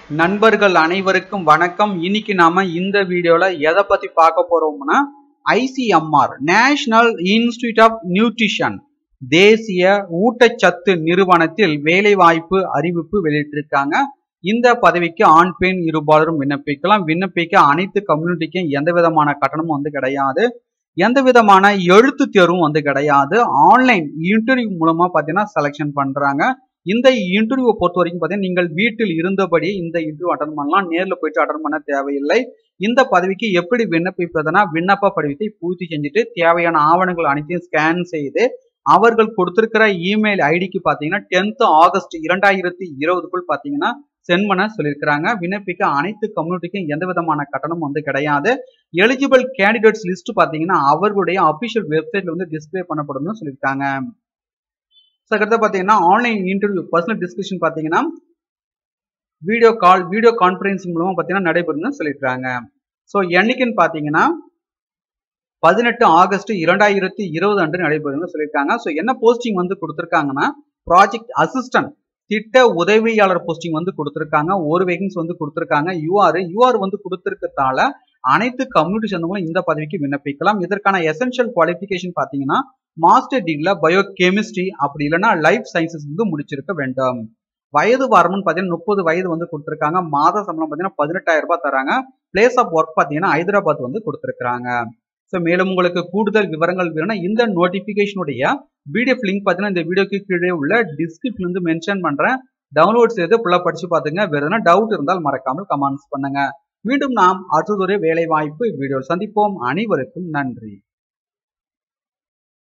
நண்பர்கள் அனைவருக்கும் வணக்கம் இன்னைக்கு நாம இந்த வீடியோல எதை பத்தி பார்க்க போறோம்னா ICMR national institute of nutrition தேசிய ஊட்டச்சத்து நிறுவனத்தில் வேலைவாய்ப்பு அறிவிப்பு வெளியிட்டிருக்காங்க இந்த பதவிக்கு ஆண் பெண் இருபாலரும் விண்ணப்பிக்கலாம் விண்ணப்பிக்க அனைத்து கம்யூனிட்டிக்கும் எந்த விதமான கட்டணமும் வந்து கிடையாது எந்த விதமான எழுத்து தேர்வும் வந்து கிடையாது ஆன்லைன் இன்டர்வியூ மூலமா பார்த்தீங்கன்னா செலெக்ஷன் பண்றாங்க இந்த இன்டர்வியூவை பொறுத்த வரைக்கும் பார்த்தீங்கன்னா நீங்கள் வீட்டில் இருந்தபடி இந்த இன்டர்வியூ அட்டன் பண்ணலாம் நேரில் போயிட்டு அட்டன் பண்ண தேவையில்லை இந்த பதவிக்கு எப்படி விண்ணப்பிப்பதுனா விண்ணப்ப படிவத்தை பூர்த்தி செஞ்சுட்டு தேவையான ஆவணங்கள் அனைத்தையும் ஸ்கேன் செய்து அவர்கள் கொடுத்திருக்கிற இமெயில் ஐடிக்கு பார்த்தீங்கன்னா டென்த் ஆகஸ்ட் இரண்டாயிரத்தி இருபதுக்குள் பார்த்தீங்கன்னா சென்ட் பண்ண சொல்லியிருக்கிறாங்க விண்ணப்பிக்க அனைத்து கம்யூனிட்டிக்கும் எந்த விதமான கட்டணம் வந்து கிடையாது எலிஜிபிள் கேண்டிடேட்ஸ் லிஸ்ட் பார்த்தீங்கன்னா அவர்களுடைய அபிஷியல் வெப்சைட்ல வந்து டிஸ்பிளே பண்ணப்படும்னு சொல்லியிருக்காங்க ஸோ அடுத்து பார்த்தீங்கன்னா ஆன்லைன் இன்டர்வியூ பர்சனல் டிஸ்கஷன் பார்த்தீங்கன்னா வீடியோ கால் வீடியோ கான்ஃபரன்சிங் மூலமா பார்த்தீங்கன்னா நடைபெறும்னு சொல்லியிருக்காங்க ஸோ என்னைக்குன்னு பார்த்தீங்கன்னா பதினெட்டு ஆகஸ்ட் இரண்டாயிரத்தி இருபது அன்று நடைபெறும்னு சொல்லியிருக்காங்க ஸோ என்ன போஸ்டிங் வந்து கொடுத்துருக்காங்கன்னா ப்ராஜெக்ட் அசிஸ்டன்ட் திட்ட உதவியாளர் போஸ்டிங் வந்து கொடுத்துருக்காங்க ஒரு வேகன்ஸ் வந்து கொடுத்துருக்காங்க யூஆர் யூஆர் வந்து கொடுத்துருக்கதால அனைத்து கம்யூனிட்டி சேர்ந்தவங்களும் இந்த பதவிக்கு விண்ணப்பிக்கலாம் இதற்கான எசென்ஷியல் குவாலிஃபிகேஷன் பார்த்தீங்கன்னா மாஸ்டர் டிகிரில பயோ கெமிஸ்ட்ரி அப்படி இல்லைன்னா லைஃப் சயின்சஸ் வந்து முடிச்சிருக்க வேண்டும் வயது வரம்புன்னு பார்த்தீங்கன்னா முப்பது வயது வந்து கொடுத்துருக்காங்க மாத சம்பளம் பார்த்தீங்கன்னா பதினெட்டாயிரம் ரூபாய் தராங்க பிளேஸ் ஆஃப் ஒர்க் பார்த்தீங்கன்னா ஹைதராபாத் வந்து கொடுத்துருக்காங்க ஸோ மேலும் உங்களுக்கு கூடுதல் விவரங்கள் வேணும்னா இந்த நோட்டிஃபிகேஷனுடைய பிடிஎஃப் லிங்க் பார்த்தீங்கன்னா இந்த வீடியோக்கு கீழே உள்ள டிஸ்கிரிப்ஷன் வந்து மென்ஷன் பண்ணுறேன் டவுன்லோட் செய்து ஃபுல்லாக படிச்சு பார்த்துங்க வேறு எதனா டவுட் இருந்தால் மறக்காமல் கமெண்ட்ஸ் பண்ணுங்க மீண்டும் நாம் அடுத்ததொரு வேலை வாய்ப்பு வீடியோ சந்திப்போம் அனைவருக்கும் நன்றி